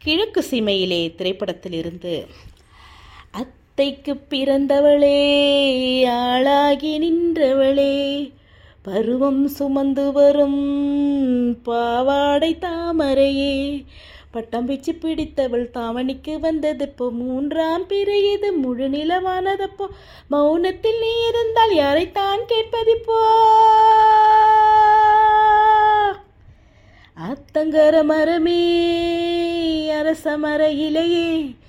கிழக்கு சீமையிலே திரைப்படத்திலிருந்து அத்தைக்கு பிறந்தவளே ஆளாகி நின்றவளே பருவம் சுமந்து வரும் பாவாடை தாமரையே பட்டம் பிச்சு பிடித்தவள் தாவணிக்கு வந்ததப்போ மூன்றாம் பிறை இது முழு நிலவானதப்போ மௌனத்தில் நீ இருந்தால் யாரைத்தான் கேட்பதிப்போ அத்தங்கர மரமே அரச மர இலையே